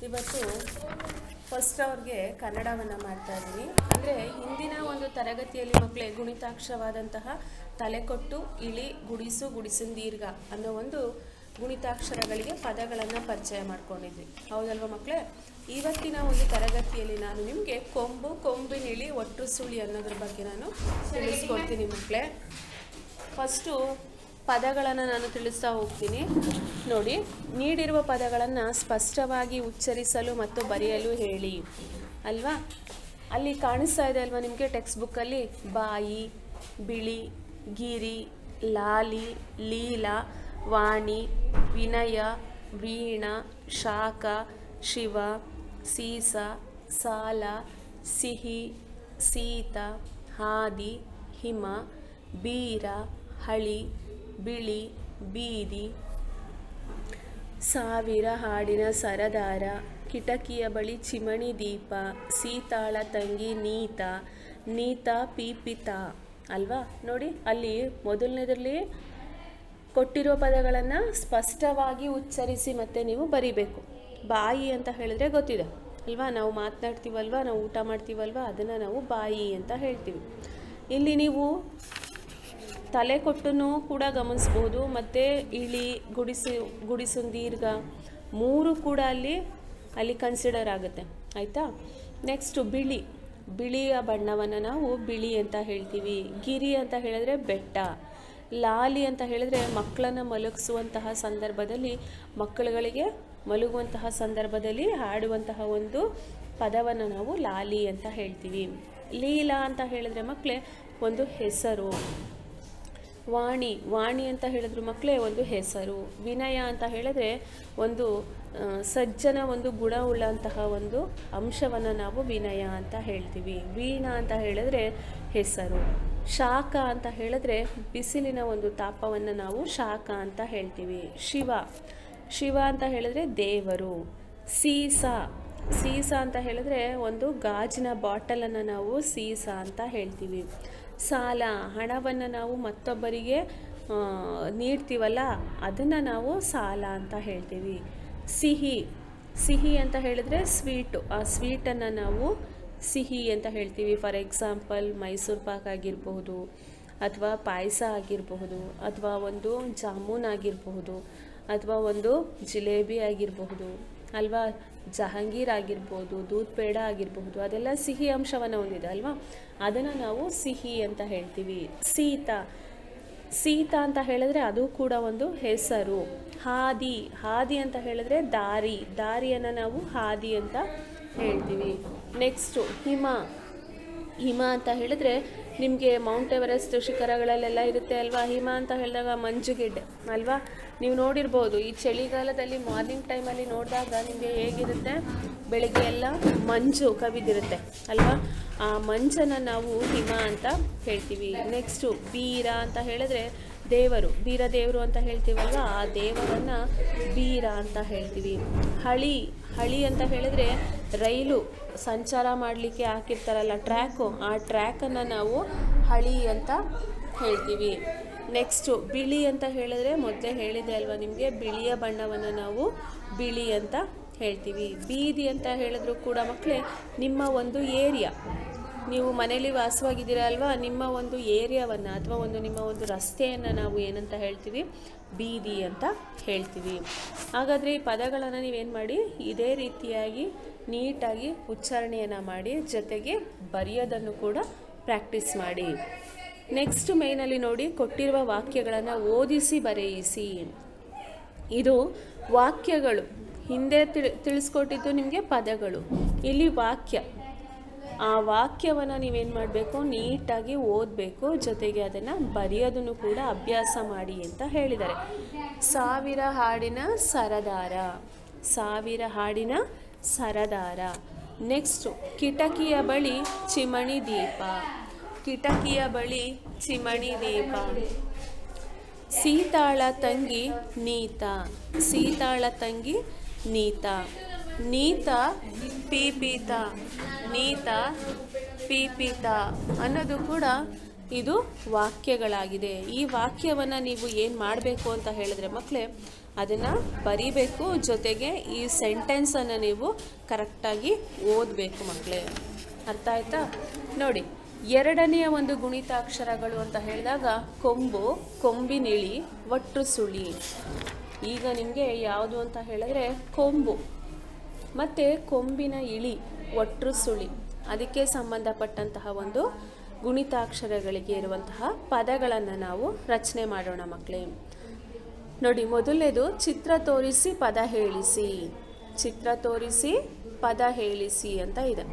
ಇವತ್ತು ಫಸ್ಟ್ ಅವ್ರಿಗೆ ಕನ್ನಡವನ್ನು ಮಾಡ್ತಾ ಇದ್ದೀನಿ ಅಂದರೆ ಹಿಂದಿನ ಒಂದು ತರಗತಿಯಲ್ಲಿ ಮಕ್ಕಳೇ ಗುಣಿತಾಕ್ಷರವಾದಂತಹ ತಲೆಕೊಟ್ಟು ಇಳಿ ಗುಡಿಸು ಗುಡಿಸಿನ ದೀರ್ಘ ಅನ್ನೋ ಒಂದು ಗುಣಿತಾಕ್ಷರಗಳಿಗೆ ಪದಗಳನ್ನು ಪರಿಚಯ ಮಾಡ್ಕೊಂಡಿದ್ವಿ ಹೌದಲ್ವ ಮಕ್ಕಳೇ ಇವತ್ತಿನ ಒಂದು ತರಗತಿಯಲ್ಲಿ ನಾನು ನಿಮಗೆ ಕೊಂಬು ಕೊಂಬಿನಿಳಿ ಒಟ್ಟು ಸುಳಿ ಅನ್ನೋದ್ರ ಬಗ್ಗೆ ನಾನು ತಿಳಿಸ್ಕೊಡ್ತೀನಿ ಮಕ್ಕಳೇ ಫಸ್ಟು ಪದಗಳನ್ನು ನಾನು ತಿಳಿಸ್ತಾ ಹೋಗ್ತೀನಿ ನೋಡಿ ನೀಡಿರುವ ಪದಗಳನ್ನು ಸ್ಪಷ್ಟವಾಗಿ ಉಚ್ಚರಿಸಲು ಮತ್ತು ಬರೆಯಲು ಹೇಳಿ ಅಲ್ವಾ ಅಲ್ಲಿ ಕಾಣಿಸ್ತಾ ಇದೆ ಅಲ್ವಾ ನಿಮಗೆ ಟೆಕ್ಸ್ಟ್ ಬುಕ್ಕಲ್ಲಿ ಬಾಯಿ ಬಿಳಿ ಗಿರಿ ಲಾಲಿ ಲೀಲಾ ವಾಣಿ ವಿನಯ ವೀಣ ಶಾಖ ಶಿವ ಸೀಸ ಸಾಲ ಸಿಹಿ ಸೀತ ಹಾದಿ ಹಿಮ ಬೀರ ಹಳಿ ಬಿಳಿ ಬೀದಿ ಸಾವಿರ ಹಾಡಿನ ಸರದಾರ ಕಿಟಕಿಯ ಬಳಿ ಚಿಮಣಿ ದೀಪ ಸೀತಾಳ ತಂಗಿ ನೀತ ನೀತ ಪೀಪಿತ ಅಲ್ವಾ ನೋಡಿ ಅಲ್ಲಿ ಮೊದಲನೇದರಲ್ಲಿ ಕೊಟ್ಟಿರೋ ಪದಗಳನ್ನು ಸ್ಪಷ್ಟವಾಗಿ ಉಚ್ಚರಿಸಿ ಮತ್ತೆ ನೀವು ಬರಿಬೇಕು ಬಾಯಿ ಅಂತ ಹೇಳಿದ್ರೆ ಗೊತ್ತಿದೆ ಅಲ್ವಾ ನಾವು ಮಾತನಾಡ್ತೀವಲ್ವಾ ನಾವು ಊಟ ಮಾಡ್ತೀವಲ್ವಾ ಅದನ್ನು ನಾವು ಬಾಯಿ ಅಂತ ಹೇಳ್ತೀವಿ ಇಲ್ಲಿ ನೀವು ತಲೆ ಕೊಟ್ಟನು ಕೂಡ ಗಮನಿಸ್ಬೋದು ಮತ್ತು ಇಳಿ ಗುಡಿಸು ಗುಡಿಸು ದೀರ್ಘ ಮೂರು ಕೂಡ ಅಲ್ಲಿ ಅಲ್ಲಿ ಕನ್ಸಿಡರ್ ಆಗುತ್ತೆ ಆಯಿತಾ ನೆಕ್ಸ್ಟು ಬಿಳಿ ಬಿಳಿಯ ಬಣ್ಣವನ್ನು ನಾವು ಬಿಳಿ ಅಂತ ಹೇಳ್ತೀವಿ ಗಿರಿ ಅಂತ ಹೇಳಿದ್ರೆ ಬೆಟ್ಟ ಲಾಲಿ ಅಂತ ಹೇಳಿದ್ರೆ ಮಕ್ಕಳನ್ನು ಮಲಗಿಸುವಂತಹ ಸಂದರ್ಭದಲ್ಲಿ ಮಕ್ಕಳುಗಳಿಗೆ ಮಲಗುವಂತಹ ಸಂದರ್ಭದಲ್ಲಿ ಹಾಡುವಂತಹ ಒಂದು ಪದವನ್ನು ನಾವು ಲಾಲಿ ಅಂತ ಹೇಳ್ತೀವಿ ಲೀಲಾ ಅಂತ ಹೇಳಿದ್ರೆ ಮಕ್ಕಳೇ ಒಂದು ಹೆಸರು ವಾಣಿ ವಾಣಿ ಅಂತ ಹೇಳಿದ್ರು ಮಕ್ಕಳೇ ಒಂದು ಹೆಸರು ವಿನಯ ಅಂತ ಹೇಳಿದ್ರೆ ಒಂದು ಆ, ಸಜ್ಜನ ಒಂದು ಗುಣವುಳ್ಳಂತಹ ಒಂದು ಅಂಶವನ್ನು ನಾವು ವಿನಯ ಅಂತ ಹೇಳ್ತೀವಿ ವೀಣ ಅಂತ ಹೇಳಿದ್ರೆ ಹೆಸರು ಶಾಖ ಅಂತ ಹೇಳಿದ್ರೆ ಬಿಸಿಲಿನ ಒಂದು ತಾಪವನ್ನು ನಾವು ಶಾಖ ಅಂತ ಹೇಳ್ತೀವಿ ಶಿವ ಶಿವ ಅಂತ ಹೇಳಿದ್ರೆ ದೇವರು ಸೀಸ ಸೀಸ ಅಂತ ಹೇಳಿದ್ರೆ ಒಂದು ಗಾಜಿನ ಬಾಟಲನ್ನು ನಾವು ಸೀಸ ಅಂತ ಹೇಳ್ತೀವಿ ಸಾಲ ಹಣವನ್ನು ನಾವು ಮತ್ತೊಬ್ಬರಿಗೆ ಆ, ನೀಡ್ತೀವಲ್ಲ ಅದನ್ನು ನಾವು ಸಾಲ ಅಂತ ಹೇಳ್ತೀವಿ ಸಿಹಿ ಸಿಹಿ ಅಂತ ಹೇಳಿದ್ರೆ ಸ್ವೀಟು ಆ ಸ್ವೀಟನ್ನು ನಾವು ಸಿಹಿ ಅಂತ ಹೇಳ್ತೀವಿ ಫಾರ್ ಎಕ್ಸಾಂಪಲ್ ಮೈಸೂರು ಪಾಕ್ ಆಗಿರಬಹುದು ಅಥವಾ ಪಾಯಸ ಆಗಿರಬಹುದು ಅಥವಾ ಒಂದು ಜಾಮೂನ್ ಆಗಿರಬಹುದು ಅಥವಾ ಒಂದು ಜಿಲೇಬಿ ಆಗಿರಬಹುದು ಅಲ್ವಾ ಜಹಾಂಗೀರ್ ಆಗಿರ್ಬೋದು ದೂದ್ ಪೇಡ ಆಗಿರಬಹುದು ಅದೆಲ್ಲ ಸಿಹಿ ಅಂಶವನ್ನು ಹೊಂದಿದೆ ಅಲ್ವಾ ಅದನ್ನು ನಾವು ಸಿಹಿ ಅಂತ ಹೇಳ್ತೀವಿ ಸೀತ ಸೀತ ಅಂತ ಹೇಳಿದ್ರೆ ಅದು ಕೂಡ ಒಂದು ಹೆಸರು ಹಾದಿ ಹಾದಿ ಅಂತ ಹೇಳಿದ್ರೆ ದಾರಿ ದಾರಿಯನ್ನು ನಾವು ಹಾದಿ ಅಂತ ಹೇಳ್ತೀವಿ ನೆಕ್ಸ್ಟು ಹಿಮ ಹಿಮ ಅಂತ ಹೇಳಿದ್ರೆ ನಿಮಗೆ ಮೌಂಟ್ ಎವರೆಸ್ಟ್ ಶಿಖರಗಳಲ್ಲೆಲ್ಲ ಇರುತ್ತೆ ಅಲ್ವಾ ಹಿಮ ಅಂತ ಹೇಳಿದಾಗ ಮಂಜುಗೆಡ್ಡೆ ಅಲ್ವಾ ನೀವು ನೋಡಿರ್ಬೋದು ಈ ಚಳಿಗಾಲದಲ್ಲಿ ಮಾರ್ನಿಂಗ್ ಟೈಮಲ್ಲಿ ನೋಡಿದಾಗ ನಿಮಗೆ ಹೇಗಿರುತ್ತೆ ಬೆಳಿಗ್ಗೆ ಎಲ್ಲ ಮಂಜು ಕವಿದಿರುತ್ತೆ ಅಲ್ವಾ ಆ ಮಂಜನ್ನು ನಾವು ಹಿಮ ಅಂತ ಹೇಳ್ತೀವಿ ನೆಕ್ಸ್ಟು ಬೀರ ಅಂತ ಹೇಳಿದ್ರೆ ದೇವರು ಬೀರ ದೇವರು ಅಂತ ಹೇಳ್ತೀವಲ್ವ ಆ ದೇವರನ್ನು ಬೀರ ಅಂತ ಹೇಳ್ತೀವಿ ಹಳಿ ಹಳಿ ಅಂತ ಹೇಳಿದ್ರೆ ರೈಲು ಸಂಚಾರ ಮಾಡಲಿಕ್ಕೆ ಹಾಕಿರ್ತಾರಲ್ಲ ಟ್ರ್ಯಾಕು ಆ ಟ್ರ್ಯಾಕನ್ನು ನಾವು ಹಳಿ ಅಂತ ಹೇಳ್ತೀವಿ ನೆಕ್ಸ್ಟು ಬಿಳಿ ಅಂತ ಹೇಳಿದ್ರೆ ಮೊದಲೇ ಹೇಳಿದೆ ಅಲ್ವಾ ನಿಮಗೆ ಬಿಳಿಯ ಬಣ್ಣವನ್ನು ನಾವು ಬಿಳಿ ಅಂತ ಹೇಳ್ತೀವಿ ಬೀದಿ ಅಂತ ಹೇಳಿದ್ರು ಕೂಡ ಮಕ್ಕಳೇ ನಿಮ್ಮ ಒಂದು ಏರಿಯಾ ನೀವು ಮನೇಲಿ ವಾಸವಾಗಿದ್ದೀರಾ ಅಲ್ವಾ ನಿಮ್ಮ ಒಂದು ಏರಿಯಾವನ್ನು ಅಥವಾ ಒಂದು ನಿಮ್ಮ ಒಂದು ರಸ್ತೆಯನ್ನು ನಾವು ಏನಂತ ಹೇಳ್ತೀವಿ ಬೀದಿ ಅಂತ ಹೇಳ್ತೀವಿ ಹಾಗಾದರೆ ಈ ಪದಗಳನ್ನು ನೀವೇನು ಮಾಡಿ ಇದೇ ರೀತಿಯಾಗಿ ನೀಟಾಗಿ ಉಚ್ಚಾರಣೆಯನ್ನು ಮಾಡಿ ಜೊತೆಗೆ ಬರೆಯೋದನ್ನು ಕೂಡ ಪ್ರಾಕ್ಟೀಸ್ ಮಾಡಿ ನೆಕ್ಸ್ಟ್ ಮೇನಲ್ಲಿ ನೋಡಿ ಕೊಟ್ಟಿರುವ ವಾಕ್ಯಗಳನ್ನು ಓದಿಸಿ ಬರೆಯಿಸಿ ಇದು ವಾಕ್ಯಗಳು ಹಿಂದೆ ತಿಳಿ ತಿಳಿಸ್ಕೊಟ್ಟಿದ್ದು ನಿಮಗೆ ಪದಗಳು ಇಲ್ಲಿ ವಾಕ್ಯ ಆ ವಾಕ್ಯವನ್ನು ನೀವೇನು ಮಾಡಬೇಕು ನೀಟಾಗಿ ಓದಬೇಕು ಜೊತೆಗೆ ಅದನ್ನು ಬರೆಯೋದನ್ನು ಕೂಡ ಅಭ್ಯಾಸ ಮಾಡಿ ಅಂತ ಹೇಳಿದ್ದಾರೆ ಸಾವಿರ ಹಾಡಿನ ಸರದಾರ ಸಾವಿರ ಹಾಡಿನ ಸರದಾರ ನೆಕ್ಸ್ಟು ಕಿಟಕಿಯ ಬಳಿ ಚಿಮಣಿ ದೀಪ ಕಿಟಕಿಯ ಬಳಿ ಚಿಮಣಿ ದೀಪ ಸೀತಾಳ ತಂಗಿ ನೀತ ಸೀತಾಳ ತಂಗಿ ನೀತ ನೀತ ಪೀಪೀತ ನೀತ ಪೀಪೀತ ಅನ್ನೋದು ಕೂಡ ಇದು ವಾಕ್ಯಗಳಾಗಿದೆ ಈ ವಾಕ್ಯವನ್ನು ನೀವು ಏನು ಮಾಡಬೇಕು ಅಂತ ಹೇಳಿದ್ರೆ ಮಕ್ಕಳೇ ಅದನ್ನು ಬರಿಬೇಕು ಜೊತೆಗೆ ಈ ಸೆಂಟೆನ್ಸನ್ನು ನೀವು ಕರೆಕ್ಟಾಗಿ ಓದಬೇಕು ಮಕ್ಕಳೇ ಅರ್ಥ ಆಯ್ತಾ ನೋಡಿ ಎರಡನೆಯ ಒಂದು ಗುಣಿತಾಕ್ಷರಗಳು ಅಂತ ಹೇಳಿದಾಗ ಕೊಂಬು ಕೊಂಬಿನಿಳಿ ಒಟ್ಟು ಸುಳಿ ಈಗ ನಿಮಗೆ ಯಾವುದು ಅಂತ ಹೇಳಿದ್ರೆ ಕೊಂಬು ಮತ್ತು ಕೊಂಬಿನ ಇಳಿ ಒಟ್ರು ಸುಳಿ ಅದಕ್ಕೆ ಸಂಬಂಧಪಟ್ಟಂತಹ ಒಂದು ಗುಣಿತಾಕ್ಷರಗಳಿಗೆ ಇರುವಂತಹ ಪದಗಳನ್ನು ನಾವು ರಚನೆ ಮಾಡೋಣ ಮಕ್ಕಳೇ ನೋಡಿ ಮೊದಲನೇದು ಚಿತ್ರ ತೋರಿಸಿ ಪದ ಹೇಳಿಸಿ ಚಿತ್ರ ತೋರಿಸಿ ಪದ ಹೇಳಿಸಿ ಅಂತ ಇದೆ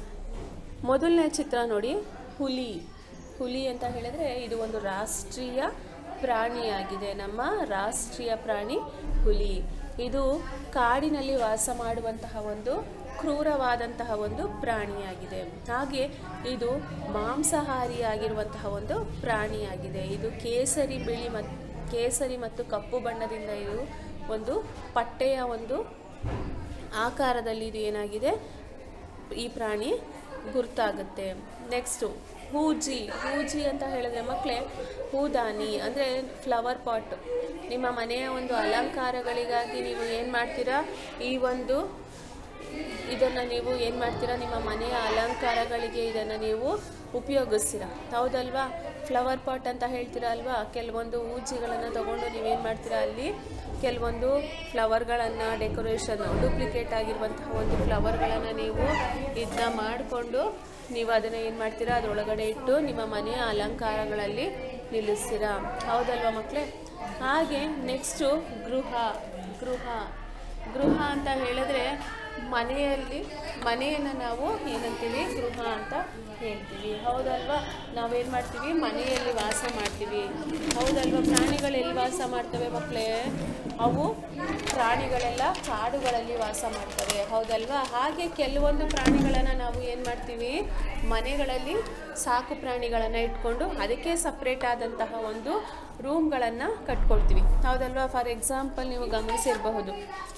ಮೊದಲನೇ ಚಿತ್ರ ನೋಡಿ ಹುಲಿ ಹುಲಿ ಅಂತ ಹೇಳಿದರೆ ಇದು ಒಂದು ರಾಷ್ಟ್ರೀಯ ಪ್ರಾಣಿಯಾಗಿದೆ ನಮ್ಮ ರಾಷ್ಟ್ರೀಯ ಪ್ರಾಣಿ ಹುಲಿ ಇದು ಕಾಡಿನಲ್ಲಿ ವಾಸ ಮಾಡುವಂತಹ ಒಂದು ಕ್ರೂರವಾದಂತಹ ಒಂದು ಪ್ರಾಣಿಯಾಗಿದೆ ಹಾಗೆ ಇದು ಮಾಂಸಾಹಾರಿಯಾಗಿರುವಂತಹ ಒಂದು ಪ್ರಾಣಿಯಾಗಿದೆ ಇದು ಕೇಸರಿ ಬಿಳಿ ಮತ್ತು ಕೇಸರಿ ಮತ್ತು ಕಪ್ಪು ಬಣ್ಣದಿಂದ ಇದು ಒಂದು ಪಟ್ಟೆಯ ಒಂದು ಆಕಾರದಲ್ಲಿ ಇದು ಏನಾಗಿದೆ ಈ ಪ್ರಾಣಿ ಗುರ್ತಾಗುತ್ತೆ ನೆಕ್ಸ್ಟು ಹೂಜಿ ಹೂಜಿ ಅಂತ ಹೇಳಿದ್ರೆ ಮಕ್ಕಳೇ ಹೂದಾನಿ ಅಂದರೆ ಫ್ಲವರ್ ಪಾಟ್ ನಿಮ್ಮ ಮನೆಯ ಒಂದು ಅಲಂಕಾರಗಳಿಗಾಗಿ ನೀವು ಏನು ಮಾಡ್ತೀರಾ ಈ ಒಂದು ಇದನ್ನು ನೀವು ಏನು ಮಾಡ್ತೀರಾ ನಿಮ್ಮ ಮನೆಯ ಅಲಂಕಾರಗಳಿಗೆ ಇದನ್ನು ನೀವು ಉಪಯೋಗಿಸ್ತೀರಾ ಹೌದಲ್ವಾ ಫ್ಲವರ್ ಪಾಟ್ ಅಂತ ಹೇಳ್ತೀರಾ ಅಲ್ವಾ ಕೆಲವೊಂದು ಹೂಜಿಗಳನ್ನು ತಗೊಂಡು ನೀವೇನು ಮಾಡ್ತೀರಾ ಅಲ್ಲಿ ಕೆಲವೊಂದು ಫ್ಲವರ್ಗಳನ್ನು ಡೆಕೋರೇಷನ್ ಡೂಪ್ಲಿಕೇಟ್ ಆಗಿರುವಂತಹ ಒಂದು ಫ್ಲವರ್ಗಳನ್ನು ನೀವು ಇದನ್ನ ಮಾಡಿಕೊಂಡು ನೀವು ಅದನ್ನು ಏನು ಮಾಡ್ತೀರಾ ಅದರೊಳಗಡೆ ಇಟ್ಟು ನಿಮ್ಮ ಮನೆಯ ಅಲಂಕಾರಗಳಲ್ಲಿ ನಿಲ್ಲಿಸ್ತೀರಾ ಹೌದಲ್ವಾ ಮಕ್ಕಳೇ ಹಾಗೆ ನೆಕ್ಸ್ಟು ಗೃಹ ಗೃಹ ಗೃಹ ಅಂತ ಹೇಳಿದ್ರೆ ಮನೆಯಲ್ಲಿ ಮನೆಯನ್ನು ನಾವು ಏನಂತೀವಿ ಗೃಹ ಅಂತ ಹೇಳ್ತೀವಿ ಹೌದಲ್ವಾ ನಾವೇನು ಮಾಡ್ತೀವಿ ಮನೆಯಲ್ಲಿ ವಾಸ ಮಾಡ್ತೀವಿ ಹೌದಲ್ವಾ ಪ್ರಾಣಿಗಳು ಎಲ್ಲಿ ವಾಸ ಮಾಡ್ತವೆ ಮಕ್ಕಳೇ ಅವು ಪ್ರಾಣಿಗಳೆಲ್ಲ ಕಾಡುಗಳಲ್ಲಿ ವಾಸ ಮಾಡ್ತವೆ ಹೌದಲ್ವಾ ಹಾಗೆ ಕೆಲವೊಂದು ಪ್ರಾಣಿಗಳನ್ನು ನಾವು ಏನು ಮಾಡ್ತೀವಿ ಮನೆಗಳಲ್ಲಿ ಸಾಕು ಪ್ರಾಣಿಗಳನ್ನು ಇಟ್ಕೊಂಡು ಅದಕ್ಕೆ ಸಪ್ರೇಟ್ ಆದಂತಹ ಒಂದು ರೂಮ್ಗಳನ್ನು ಕಟ್ಕೊಳ್ತೀವಿ ಹೌದಲ್ವಾ ಫಾರ್ ಎಕ್ಸಾಂಪಲ್ ನೀವು ಗಮನಿಸಿರಬಹುದು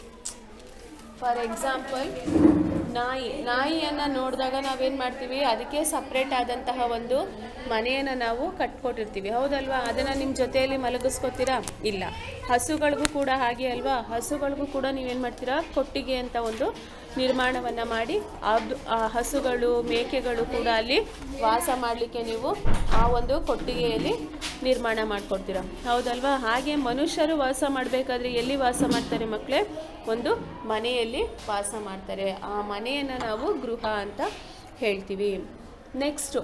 ಫಾರ್ ಎಕ್ಸಾಂಪಲ್ ನಾಯಿ ನಾಯಿಯನ್ನು ನೋಡಿದಾಗ ನಾವೇನು ಮಾಡ್ತೀವಿ ಅದಕ್ಕೆ ಸಪ್ರೇಟ್ ಆದಂತಹ ಒಂದು ಮನೆಯನ್ನು ನಾವು ಕಟ್ಕೊಟ್ಟಿರ್ತೀವಿ ಹೌದಲ್ವಾ ಅದನ್ನು ನಿಮ್ಮ ಜೊತೆಯಲ್ಲಿ ಮಲಗಿಸ್ಕೊತೀರಾ ಇಲ್ಲ ಹಸುಗಳಿಗೂ ಕೂಡ ಹಾಗೆ ಅಲ್ವಾ ಹಸುಗಳಿಗೂ ಕೂಡ ನೀವೇನು ಮಾಡ್ತೀರಾ ಕೊಟ್ಟಿಗೆ ಅಂತ ಒಂದು ನಿರ್ಮಾಣವನ್ನು ಮಾಡಿ ಅದು ಆ ಹಸುಗಳು ಮೇಕೆಗಳು ಕೂಡ ಅಲ್ಲಿ ವಾಸ ಮಾಡಲಿಕ್ಕೆ ನೀವು ಆ ಒಂದು ಕೊಟ್ಟಿಗೆಯಲ್ಲಿ ನಿರ್ಮಾಣ ಮಾಡಿಕೊಡ್ತೀರಾ ಹೌದಲ್ವಾ ಹಾಗೆ ಮನುಷ್ಯರು ವಾಸ ಮಾಡಬೇಕಾದ್ರೆ ಎಲ್ಲಿ ವಾಸ ಮಾಡ್ತಾರೆ ಮಕ್ಕಳೇ ಒಂದು ಮನೆಯಲ್ಲಿ ವಾಸ ಮಾಡ್ತಾರೆ ಆ ಮನೆಯನ್ನು ನಾವು ಗೃಹ ಅಂತ ಹೇಳ್ತೀವಿ ನೆಕ್ಸ್ಟು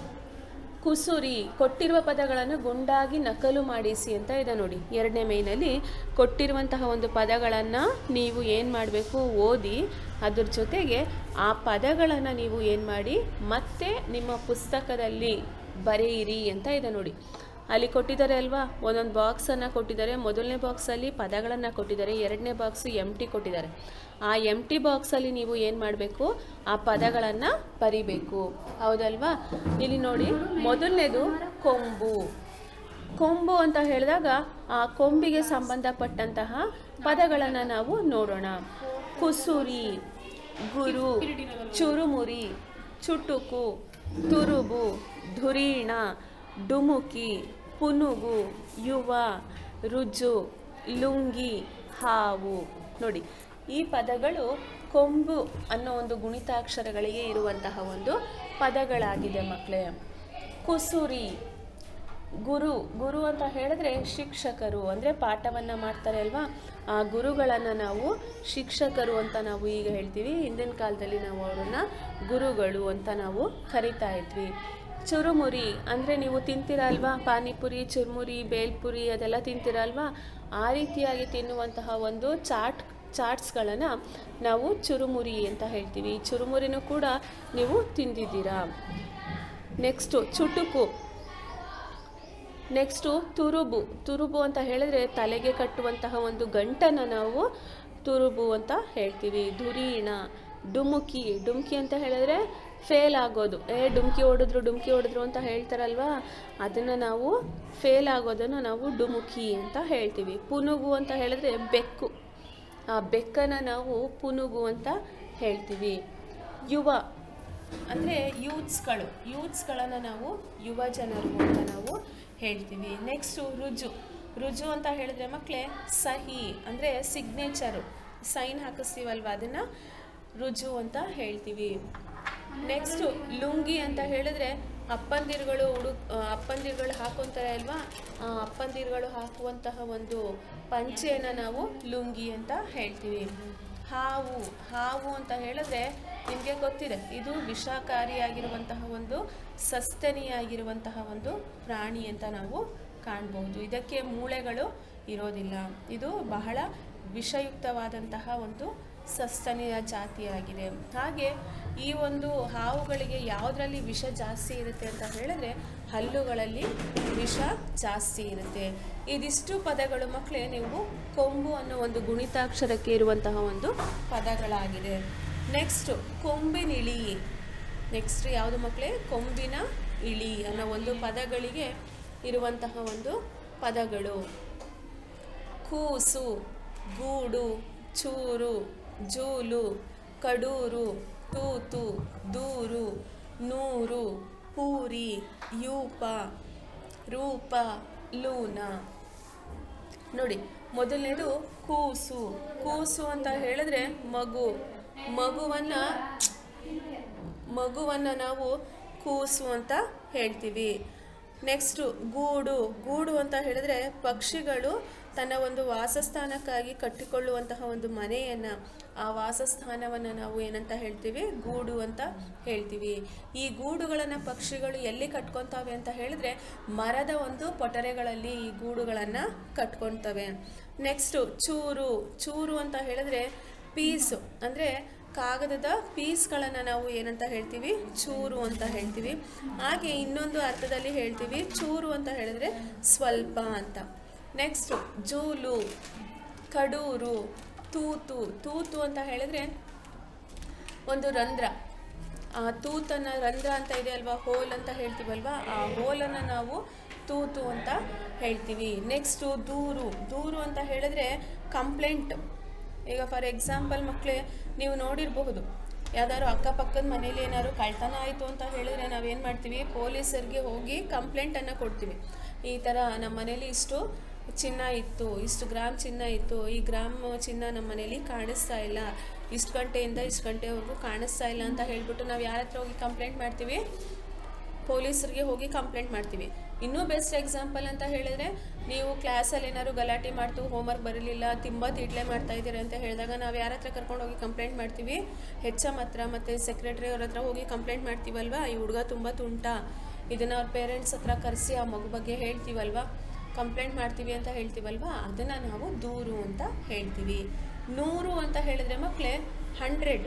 ಕುಸುರಿ ಕೊಟ್ಟಿರುವ ಪದಗಳನ್ನು ಗುಂಡಾಗಿ ನಕಲು ಮಾಡಿಸಿ ಅಂತ ಇದೆ ನೋಡಿ ಎರಡನೇ ಮೇಯ್ನಲ್ಲಿ ಕೊಟ್ಟಿರುವಂತಹ ಒಂದು ಪದಗಳನ್ನು ನೀವು ಏನು ಮಾಡಬೇಕು ಓದಿ ಅದ್ರ ಜೊತೆಗೆ ಆ ಪದಗಳನ್ನು ನೀವು ಏನು ಮಾಡಿ ಮತ್ತೆ ನಿಮ್ಮ ಪುಸ್ತಕದಲ್ಲಿ ಬರೆಯಿರಿ ಅಂತ ಇದೆ ನೋಡಿ ಅಲ್ಲಿ ಕೊಟ್ಟಿದ್ದಾರೆ ಅಲ್ವಾ ಒಂದೊಂದು ಬಾಕ್ಸನ್ನು ಕೊಟ್ಟಿದ್ದಾರೆ ಮೊದಲನೇ ಬಾಕ್ಸಲ್ಲಿ ಪದಗಳನ್ನು ಕೊಟ್ಟಿದ್ದಾರೆ ಎರಡನೇ ಬಾಕ್ಸು ಎಮ್ ಟಿ ಕೊಟ್ಟಿದ್ದಾರೆ ಆ ಎಮ್ ಟಿ ಬಾಕ್ಸಲ್ಲಿ ನೀವು ಏನು ಮಾಡಬೇಕು ಆ ಪದಗಳನ್ನು ಬರಿಬೇಕು ಹೌದಲ್ವಾ ಇಲ್ಲಿ ನೋಡಿ ಮೊದಲನೇದು ಕೊಂಬು ಕೊಂಬು ಅಂತ ಹೇಳಿದಾಗ ಆ ಕೊಂಬಿಗೆ ಸಂಬಂಧಪಟ್ಟಂತಹ ಪದಗಳನ್ನು ನಾವು ನೋಡೋಣ ಕುಸುರಿ ಗುರು ಚುರುಮುರಿ ಚುಟುಕು ತುರುಬು ಧುರೀಣ ಡುಮುಕಿ ಪುನುಗು ಯುವ ರುಜು ಲುಂಗಿ ಹಾವು ನೋಡಿ ಈ ಪದಗಳು ಕೊಂಬು ಅನ್ನೋ ಒಂದು ಗುಣಿತಾಕ್ಷರಗಳಿಗೆ ಇರುವಂತಹ ಒಂದು ಪದಗಳಾಗಿದೆ ಮಕ್ಕಳೇ ಕುಸುರಿ ಗುರು ಗುರು ಅಂತ ಹೇಳಿದ್ರೆ ಶಿಕ್ಷಕರು ಅಂದರೆ ಪಾಠವನ್ನು ಮಾಡ್ತಾರೆ ಅಲ್ವಾ ಆ ಗುರುಗಳನ್ನು ನಾವು ಶಿಕ್ಷಕರು ಅಂತ ನಾವು ಈಗ ಹೇಳ್ತೀವಿ ಹಿಂದಿನ ಕಾಲದಲ್ಲಿ ನಾವು ಅವರನ್ನು ಗುರುಗಳು ಅಂತ ನಾವು ಕರಿತಾ ಇದ್ವಿ ಚುರುಮುರಿ ಅಂದರೆ ನೀವು ತಿಂತೀರಾ ಅಲ್ವಾ ಪಾನಿಪುರಿ ಚುರುಮುರಿ ಬೇಲ್ಪುರಿ ಅದೆಲ್ಲ ತಿಂತೀರಾ ಅಲ್ವಾ ಆ ರೀತಿಯಾಗಿ ತಿನ್ನುವಂತಹ ಒಂದು ಚಾಟ್ ಚಾಟ್ಸ್ಗಳನ್ನು ನಾವು ಚುರುಮುರಿ ಅಂತ ಹೇಳ್ತೀವಿ ಚುರುಮುರಿನೂ ಕೂಡ ನೀವು ತಿಂದಿದ್ದೀರಾ ನೆಕ್ಸ್ಟು ಚುಟುಕು ನೆಕ್ಸ್ಟು ತುರುಬು ತುರುಬು ಅಂತ ಹೇಳಿದ್ರೆ ತಲೆಗೆ ಕಟ್ಟುವಂತಹ ಒಂದು ಗಂಟನ್ನು ನಾವು ತುರುಬು ಅಂತ ಹೇಳ್ತೀವಿ ಧುರೀಣ ಡುಮುಕಿ ಡುಮ್ಕಿ ಅಂತ ಹೇಳಿದ್ರೆ ಫೇಲ್ ಆಗೋದು ಏ ಡುಮ್ಕಿ ಹೊಡೆದ್ರು ಡುಮ್ಕಿ ಹೊಡೆದ್ರು ಅಂತ ಹೇಳ್ತಾರಲ್ವಾ ಅದನ್ನು ನಾವು ಫೇಲ್ ಆಗೋದನ್ನು ನಾವು ಡುಮುಕಿ ಅಂತ ಹೇಳ್ತೀವಿ ಪುನುಗು ಅಂತ ಹೇಳಿದ್ರೆ ಬೆಕ್ಕು ಆ ಬೆಕ್ಕನ್ನು ನಾವು ಪುನುಗು ಅಂತ ಹೇಳ್ತೀವಿ ಯುವ ಅಂದರೆ ಯೂತ್ಸ್ಗಳು ಯೂತ್ಸ್ಗಳನ್ನು ನಾವು ಯುವ ಜನರು ಅಂತ ನಾವು ಹೇಳ್ತೀವಿ ನೆಕ್ಸ್ಟು ರುಜು ರುಜು ಅಂತ ಹೇಳಿದ್ರೆ ಮಕ್ಕಳೇ ಸಹಿ ಅಂದರೆ ಸಿಗ್ನೇಚರು ಸೈನ್ ಹಾಕಿಸ್ತೀವಲ್ವ ಅದನ್ನು ರುಜು ಅಂತ ಹೇಳ್ತೀವಿ ನೆಕ್ಸ್ಟು ಲುಂಗಿ ಅಂತ ಹೇಳಿದ್ರೆ ಅಪ್ಪಂದಿರುಗಳು ಉಡು ಆ, ಅಪ್ಪಂದಿರುಗಳು ಹಾಕೊತಾರೆ ಅಲ್ವಾ ಆ ಅಪ್ಪಂದಿರುಗಳು ಹಾಕುವಂತಹ ಒಂದು ಪಂಚೆಯನ್ನು ನಾವು ಲುಂಗಿ ಅಂತ ಹೇಳ್ತೀವಿ ಹಾವು ಹಾವು ಅಂತ ಹೇಳಿದ್ರೆ ನಿಮಗೆ ಗೊತ್ತಿದೆ ಇದು ವಿಷಕಾರಿಯಾಗಿರುವಂತಹ ಒಂದು ಸಸ್ತನಿಯಾಗಿರುವಂತಹ ಒಂದು ಪ್ರಾಣಿ ಅಂತ ನಾವು ಕಾಣ್ಬೋದು ಇದಕ್ಕೆ ಮೂಳೆಗಳು ಇರೋದಿಲ್ಲ ಇದು ಬಹಳ ವಿಷಯುಕ್ತವಾದಂತಹ ಒಂದು ಸಸ್ತನಿಯ ಜಾತಿಯಾಗಿದೆ ಹಾಗೆ ಈ ಒಂದು ಹಾವುಗಳಿಗೆ ಯಾವುದರಲ್ಲಿ ವಿಷ ಜಾಸ್ತಿ ಇರುತ್ತೆ ಅಂತ ಹೇಳಿದ್ರೆ ಹಲ್ಲುಗಳಲ್ಲಿ ವಿಷ ಜಾಸ್ತಿ ಇರುತ್ತೆ ಇದಿಷ್ಟು ಪದಗಳು ಮಕ್ಕಳೇ ನೀವು ಕೊಂಬು ಅನ್ನೋ ಒಂದು ಗುಣಿತಾಕ್ಷರಕ್ಕೆ ಇರುವಂತಹ ಒಂದು ಪದಗಳಾಗಿದೆ ನೆಕ್ಸ್ಟು ಕೊಂಬಿನಿಳಿ ನೆಕ್ಸ್ಟ್ ಯಾವುದು ಮಕ್ಕಳೇ ಕೊಂಬಿನ ಇಳಿ ಅನ್ನೋ ಒಂದು ಪದಗಳಿಗೆ ಇರುವಂತಹ ಒಂದು ಪದಗಳು ಕೂಸು ಗೂಡು ಚೂರು ಜೂಲು ಕಡೂರು ತೂತು ದೂರು ನೂರು ಪೂರಿ ಯೂಪ ರೂಪ ಲೂನ ನೋಡಿ ಮೊದಲನೇದು ಕೂಸು ಕೂಸು ಅಂತ ಹೇಳಿದ್ರೆ ಮಗು ಮಗುವನ್ನ ಮಗುವನ್ನ ನಾವು ಕೂಸು ಅಂತ ಹೇಳ್ತೀವಿ ನೆಕ್ಸ್ಟು ಗೂಡು ಗೂಡು ಅಂತ ಹೇಳಿದ್ರೆ ಪಕ್ಷಿಗಳು ತನ್ನ ಒಂದು ವಾಸಸ್ಥಾನಕ್ಕಾಗಿ ಕಟ್ಟಿಕೊಳ್ಳುವಂತಹ ಒಂದು ಮನೆಯನ್ನು ಆ ವಾಸಸ್ಥಾನವನ್ನು ನಾವು ಏನಂತ ಹೇಳ್ತೀವಿ ಗೂಡು ಅಂತ ಹೇಳ್ತೀವಿ ಈ ಗೂಡುಗಳನ್ನು ಪಕ್ಷಿಗಳು ಎಲ್ಲಿ ಕಟ್ಕೊತಾವೆ ಅಂತ ಹೇಳಿದ್ರೆ ಮರದ ಒಂದು ಪೊಟರೆಗಳಲ್ಲಿ ಈ ಗೂಡುಗಳನ್ನು ಕಟ್ಕೊತವೆ ನೆಕ್ಸ್ಟು ಚೂರು ಚೂರು ಅಂತ ಹೇಳಿದ್ರೆ ಪೀಸು ಅಂದರೆ ಕಾಗದದ ಪೀಸ್ಗಳನ್ನು ನಾವು ಏನಂತ ಹೇಳ್ತೀವಿ ಚೂರು ಅಂತ ಹೇಳ್ತೀವಿ ಹಾಗೆ ಇನ್ನೊಂದು ಅರ್ಥದಲ್ಲಿ ಹೇಳ್ತೀವಿ ಚೂರು ಅಂತ ಹೇಳಿದ್ರೆ ಸ್ವಲ್ಪ ಅಂತ ನೆಕ್ಸ್ಟು ಜೂಲು ಕಡೂರು ತೂತು ತೂತು ಅಂತ ಹೇಳಿದ್ರೆ ಒಂದು ರಂಧ್ರ ಆ ತೂತನ್ನು ರಂಧ್ರ ಅಂತ ಇದೆ ಅಲ್ವಾ ಹೋಲ್ ಅಂತ ಹೇಳ್ತೀವಲ್ವಾ ಆ ಹೋಲನ್ನು ನಾವು ತೂತು ಅಂತ ಹೇಳ್ತೀವಿ ನೆಕ್ಸ್ಟು ದೂರು ದೂರು ಅಂತ ಹೇಳಿದ್ರೆ ಕಂಪ್ಲೇಂಟ್ ಈಗ ಫಾರ್ ಎಕ್ಸಾಂಪಲ್ ಮಕ್ಕಳೇ ನೀವು ನೋಡಿರಬಹುದು ಯಾವ್ದಾದ್ರು ಅಕ್ಕಪಕ್ಕದ ಮನೇಲಿ ಏನಾದ್ರು ಕಳ್ತನ ಆಯಿತು ಅಂತ ಹೇಳಿದ್ರೆ ನಾವೇನು ಮಾಡ್ತೀವಿ ಪೊಲೀಸರಿಗೆ ಹೋಗಿ ಕಂಪ್ಲೇಂಟನ್ನು ಕೊಡ್ತೀವಿ ಈ ಥರ ನಮ್ಮ ಮನೇಲಿ ಇಷ್ಟು ಚಿನ್ನ ಇತ್ತು ಇಷ್ಟು ಗ್ರಾಮ್ ಚಿನ್ನ ಇತ್ತು ಈ ಗ್ರಾಮ್ ಚಿನ್ನ ನಮ್ಮ ಮನೇಲಿ ಕಾಣಿಸ್ತಾ ಇಲ್ಲ ಇಷ್ಟು ಗಂಟೆಯಿಂದ ಇಷ್ಟು ಗಂಟೆವರೆಗೂ ಕಾಣಿಸ್ತಾ ಇಲ್ಲ ಅಂತ ಹೇಳ್ಬಿಟ್ಟು ನಾವು ಯಾರ ಹತ್ರ ಹೋಗಿ ಕಂಪ್ಲೇಂಟ್ ಮಾಡ್ತೀವಿ ಪೊಲೀಸರಿಗೆ ಹೋಗಿ ಕಂಪ್ಲೇಂಟ್ ಮಾಡ್ತೀವಿ ಇನ್ನೂ ಬೆಸ್ಟ್ ಎಕ್ಸಾಂಪಲ್ ಅಂತ ಹೇಳಿದ್ರೆ ನೀವು ಕ್ಲಾಸಲ್ಲಿ ಏನಾದ್ರು ಗಲಾಟೆ ಮಾಡ್ತು ಹೋಮ್ವರ್ಕ್ ಬರಲಿಲ್ಲ ತುಂಬ ತಿಡ್ಲೆ ಮಾಡ್ತಾ ಇದ್ದೀರಾ ಅಂತ ಹೇಳಿದಾಗ ನಾವು ಯಾರ ಹತ್ರ ಕರ್ಕೊಂಡು ಹೋಗಿ ಕಂಪ್ಲೇಂಟ್ ಮಾಡ್ತೀವಿ ಹೆಚ್ ಎಮ್ ಹತ್ರ ಮತ್ತು ಸೆಕ್ರೆಟ್ರಿ ಅವ್ರ ಹತ್ರ ಹೋಗಿ ಕಂಪ್ಲೇಂಟ್ ಮಾಡ್ತೀವಲ್ವಾ ಈ ಹುಡುಗ ತುಂಬ ತುಂಟ ಇದನ್ನು ಅವ್ರ ಪೇರೆಂಟ್ಸ್ ಹತ್ರ ಕರೆಸಿ ಆ ಮಗು ಬಗ್ಗೆ ಹೇಳ್ತೀವಲ್ವಾ ಕಂಪ್ಲೇಂಟ್ ಮಾಡ್ತೀವಿ ಅಂತ ಹೇಳ್ತೀವಲ್ವಾ ಅದನ್ನು ನಾವು ದೂರು ಅಂತ ಹೇಳ್ತೀವಿ ನೂರು ಅಂತ ಹೇಳಿದ್ರೆ ಮಕ್ಕಳೇ ಹಂಡ್ರೆಡ್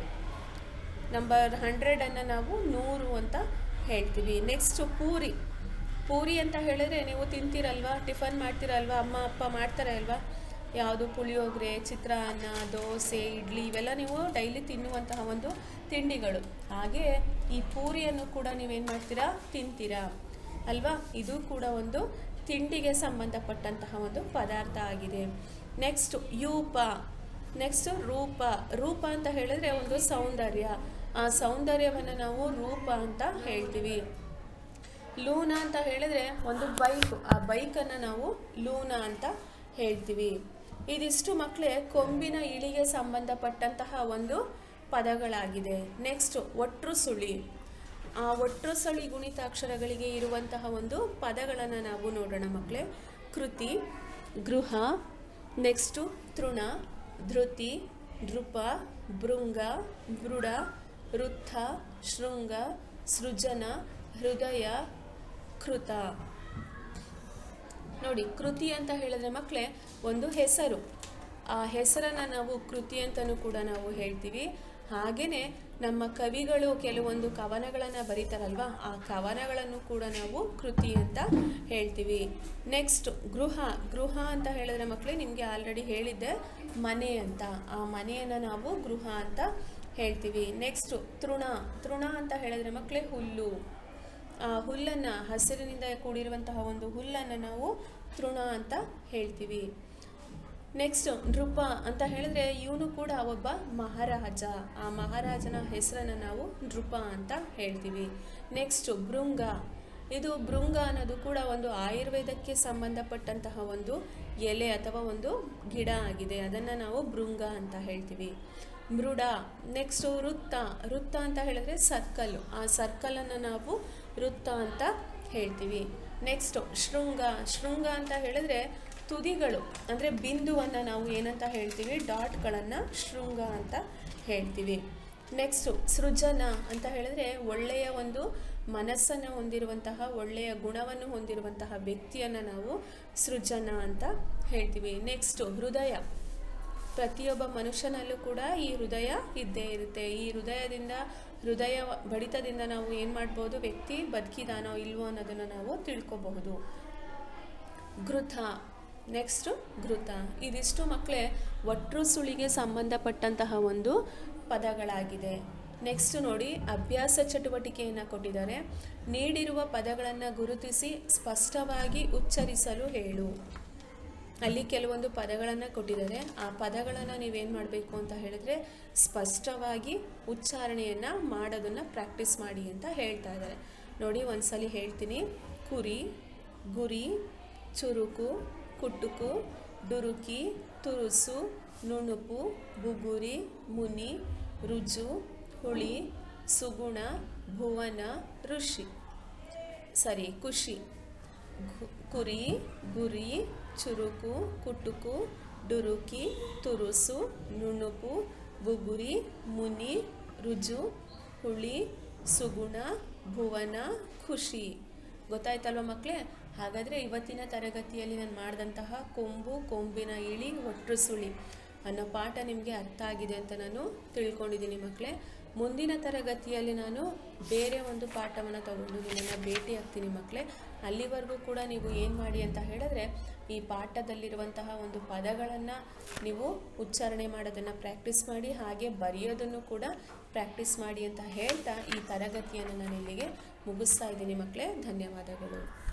ನಂಬರ್ ಹಂಡ್ರೆಡನ್ನು ನಾವು ನೂರು ಅಂತ ಹೇಳ್ತೀವಿ ನೆಕ್ಸ್ಟು ಪೂರಿ ಪೂರಿ ಅಂತ ಹೇಳಿದ್ರೆ ನೀವು ತಿಂತೀರಲ್ವಾ ಟಿಫನ್ ಮಾಡ್ತೀರಲ್ವಾ ಅಮ್ಮ ಅಪ್ಪ ಮಾಡ್ತಾರೆ ಅಲ್ವಾ ಯಾವುದು ಪುಳಿಯೋಗರೆ ಚಿತ್ರಾನ್ನ ದೋಸೆ ಇಡ್ಲಿ ಇವೆಲ್ಲ ನೀವು ಡೈಲಿ ತಿನ್ನುವಂತಹ ಒಂದು ತಿಂಡಿಗಳು ಹಾಗೆ ಈ ಪೂರಿಯನ್ನು ಕೂಡ ನೀವೇನು ಮಾಡ್ತೀರಾ ತಿಂತೀರಾ ಅಲ್ವಾ ಇದು ಕೂಡ ಒಂದು ತಿಂಡಿಗೆ ಸಂಬಂಧಪಟ್ಟಂತಹ ಒಂದು ಪದಾರ್ಥ ಆಗಿದೆ ನೆಕ್ಸ್ಟ್ ಯೂಪ ನೆಕ್ಸ್ಟ್ ರೂಪ ರೂಪ ಅಂತ ಹೇಳಿದ್ರೆ ಒಂದು ಸೌಂದರ್ಯ ಆ ಸೌಂದರ್ಯವನ್ನು ನಾವು ರೂಪ ಅಂತ ಹೇಳ್ತೀವಿ ಲೂನ ಅಂತ ಹೇಳಿದ್ರೆ ಒಂದು ಬೈಕ್ ಆ ಬೈಕನ್ನು ನಾವು ಲೂನ ಅಂತ ಹೇಳ್ತೀವಿ ಇದಿಷ್ಟು ಮಕ್ಕಳೇ ಕೊಂಬಿನ ಇಳಿಗೆ ಸಂಬಂಧಪಟ್ಟಂತಹ ಒಂದು ಪದಗಳಾಗಿದೆ ನೆಕ್ಸ್ಟ್ ಒಟ್ರು ಸುಳಿ ಆ ಒಟ್ರು ಸುಳಿ ಗುಣಿತಾಕ್ಷರಗಳಿಗೆ ಇರುವಂತಹ ಒಂದು ಪದಗಳನ್ನು ನಾವು ನೋಡೋಣ ಮಕ್ಕಳೇ ಕೃತಿ ಗೃಹ ನೆಕ್ಸ್ಟು ತೃಣ ಧೃತಿ ನೃಪ ಭೃಂಗ ಮೃಡ ವೃತ್ತ ಶೃಂಗ ಸೃಜನ ಹೃದಯ ಕೃತ ನೋಡಿ ಕೃತಿ ಅಂತ ಹೇಳಿದ್ರೆ ಮಕ್ಕಳೇ ಒಂದು ಹೆಸರು ಆ ಹೆಸರನ್ನು ನಾವು ಕೃತಿ ಅಂತಲೂ ಕೂಡ ನಾವು ಹೇಳ್ತೀವಿ ಹಾಗೆಯೇ ನಮ್ಮ ಕವಿಗಳು ಕೆಲವೊಂದು ಕವನಗಳನ್ನು ಬರೀತಾರಲ್ವ ಆ ಕವನಗಳನ್ನು ಕೂಡ ನಾವು ಕೃತಿ ಅಂತ ಹೇಳ್ತೀವಿ ನೆಕ್ಸ್ಟ್ ಗೃಹ ಗೃಹ ಅಂತ ಹೇಳಿದ್ರೆ ಮಕ್ಕಳೇ ನಿಮಗೆ ಆಲ್ರೆಡಿ ಹೇಳಿದ್ದೆ ಮನೆ ಅಂತ ಆ ಮನೆಯನ್ನು ನಾವು ಗೃಹ ಅಂತ ಹೇಳ್ತೀವಿ ನೆಕ್ಸ್ಟು ತೃಣ ತೃಣ ಅಂತ ಹೇಳಿದ್ರೆ ಮಕ್ಕಳೇ ಹುಲ್ಲು ಆ ಹುಲ್ಲನ್ನು ಹಸಿರಿನಿಂದ ಕೂಡಿರುವಂತಹ ಒಂದು ಹುಲ್ಲನ್ನು ನಾವು ತೃಣ ಅಂತ ಹೇಳ್ತೀವಿ ನೆಕ್ಸ್ಟ್ ನೃಪ ಅಂತ ಹೇಳಿದ್ರೆ ಇವನು ಕೂಡ ಒಬ್ಬ ಮಹಾರಾಜ ಆ ಮಹಾರಾಜನ ಹೆಸರನ್ನು ನಾವು ನೃಪ ಅಂತ ಹೇಳ್ತೀವಿ ನೆಕ್ಸ್ಟ್ ಭೃಂಗ ಇದು ಭೃಂಗ ಅನ್ನೋದು ಕೂಡ ಒಂದು ಆಯುರ್ವೇದಕ್ಕೆ ಸಂಬಂಧಪಟ್ಟಂತಹ ಒಂದು ಎಲೆ ಅಥವಾ ಒಂದು ಗಿಡ ಆಗಿದೆ ಅದನ್ನು ನಾವು ಭೃಂಗ ಅಂತ ಹೇಳ್ತೀವಿ ಮೃಡ ನೆಕ್ಸ್ಟು ವೃತ್ತ ವೃತ್ತ ಅಂತ ಹೇಳಿದ್ರೆ ಸರ್ಕಲ್ಲು ಆ ಸರ್ಕಲನ್ನು ನಾವು ವೃತ್ತ ಅಂತ ಹೇಳ್ತೀವಿ ನೆಕ್ಸ್ಟು ಶೃಂಗ ಶೃಂಗ ಅಂತ ಹೇಳಿದ್ರೆ ತುದಿಗಳು ಅಂದರೆ ಬಿಂದುವನ್ನು ನಾವು ಏನಂತ ಹೇಳ್ತೀವಿ ಡಾಟ್ಗಳನ್ನು ಶೃಂಗ ಅಂತ ಹೇಳ್ತೀವಿ ನೆಕ್ಸ್ಟು ಸೃಜನ ಅಂತ ಹೇಳಿದ್ರೆ ಒಳ್ಳೆಯ ಒಂದು ಮನಸ್ಸನ್ನು ಹೊಂದಿರುವಂತಹ ಒಳ್ಳೆಯ ಗುಣವನ್ನು ಹೊಂದಿರುವಂತಹ ವ್ಯಕ್ತಿಯನ್ನು ನಾವು ಸೃಜನ ಅಂತ ಹೇಳ್ತೀವಿ ನೆಕ್ಸ್ಟು ಹೃದಯ ಪ್ರತಿಯೊಬ್ಬ ಮನುಷ್ಯನಲ್ಲೂ ಕೂಡ ಈ ಹೃದಯ ಇದ್ದೇ ಇರುತ್ತೆ ಈ ಹೃದಯದಿಂದ ಹೃದಯ ಬಡಿತದಿಂದ ನಾವು ಏನು ಮಾಡ್ಬೋದು ವ್ಯಕ್ತಿ ಬದುಕಿದಾನೋ ಇಲ್ವೋ ಅನ್ನೋದನ್ನು ನಾವು ತಿಳ್ಕೊಬಹುದು ಘೃತ ನೆಕ್ಸ್ಟು ಘೃತ ಇದಿಷ್ಟು ಮಕ್ಕಳೇ ಒಟ್ರು ಸುಳಿಗೆ ಸಂಬಂಧಪಟ್ಟಂತಹ ಒಂದು ಪದಗಳಾಗಿದೆ ನೆಕ್ಸ್ಟ್ ನೋಡಿ ಅಭ್ಯಾಸ ಚಟುವಟಿಕೆಯನ್ನು ಕೊಟ್ಟಿದ್ದಾರೆ ನೀಡಿರುವ ಪದಗಳನ್ನು ಗುರುತಿಸಿ ಸ್ಪಷ್ಟವಾಗಿ ಉಚ್ಚರಿಸಲು ಹೇಳು ಅಲ್ಲಿ ಕೆಲವೊಂದು ಪದಗಳನ್ನು ಕೊಟ್ಟಿದ್ದಾರೆ ಆ ಪದಗಳನ್ನು ನೀವೇನು ಮಾಡಬೇಕು ಅಂತ ಹೇಳಿದ್ರೆ ಸ್ಪಷ್ಟವಾಗಿ ಉಚ್ಚಾರಣೆಯನ್ನು ಮಾಡೋದನ್ನು ಪ್ರಾಕ್ಟೀಸ್ ಮಾಡಿ ಅಂತ ಹೇಳ್ತಾ ಇದ್ದಾರೆ ನೋಡಿ ಒಂದ್ಸಲಿ ಹೇಳ್ತೀನಿ ಕುರಿ ಗುರಿ ಚುರುಕು ಕುಟುಕು ಡುರುಕಿ ತುರುಸು ನುಣುಪು ಬುಗುರಿ ಮುನಿ ರುಜು ಹುಳಿ ಸುಗುಣ ಭುವನ ಋಷಿ ಸರಿ ಖುಷಿ ಗು- ಕುರಿ ಗುರಿ ಚುರುಕು ಕುಟುಕು ಡುರುಕಿ ತುರುಸು ನುಣುಪು ಬುಗುರಿ ಮುನಿ ರುಜು ಹುಳಿ ಸುಗುಣ ಭುವನ ಖುಷಿ ಗೊತ್ತಾಯ್ತಲ್ವ ಮಕ್ಕಳೇ ಹಾಗಾದರೆ ಇವತ್ತಿನ ತರಗತಿಯಲ್ಲಿ ನಾನು ಮಾಡಿದಂತಹ ಕೊಂಬು ಕೊಂಬಿನ ಇಳಿ ಒಟ್ರು ಸುಳಿ ಅನ್ನೋ ಪಾಠ ನಿಮಗೆ ಅರ್ಥ ಆಗಿದೆ ಅಂತ ನಾನು ತಿಳ್ಕೊಂಡಿದ್ದೀನಿ ಮಕ್ಕಳೇ ಮುಂದಿನ ತರಗತಿಯಲ್ಲಿ ನಾನು ಬೇರೆ ಒಂದು ಪಾಠವನ್ನು ತಗೊಂಡು ನಿಮ್ಮನ್ನು ಭೇಟಿ ಆಗ್ತೀನಿ ಮಕ್ಕಳೇ ಅಲ್ಲಿವರೆಗೂ ಕೂಡ ನೀವು ಏನು ಮಾಡಿ ಅಂತ ಹೇಳಿದ್ರೆ ಈ ಪಾಠದಲ್ಲಿರುವಂತಹ ಒಂದು ಪದಗಳನ್ನು ನೀವು ಉಚ್ಚಾರಣೆ ಮಾಡೋದನ್ನು ಪ್ರಾಕ್ಟೀಸ್ ಮಾಡಿ ಹಾಗೆ ಬರೆಯೋದನ್ನು ಕೂಡ ಪ್ರಾಕ್ಟೀಸ್ ಮಾಡಿ ಅಂತ ಹೇಳ್ತಾ ಈ ತರಗತಿಯನ್ನು ನಾನು ಇಲ್ಲಿಗೆ ಮುಗಿಸ್ತಾ ಇದ್ದೀನಿ ಮಕ್ಕಳೇ ಧನ್ಯವಾದಗಳು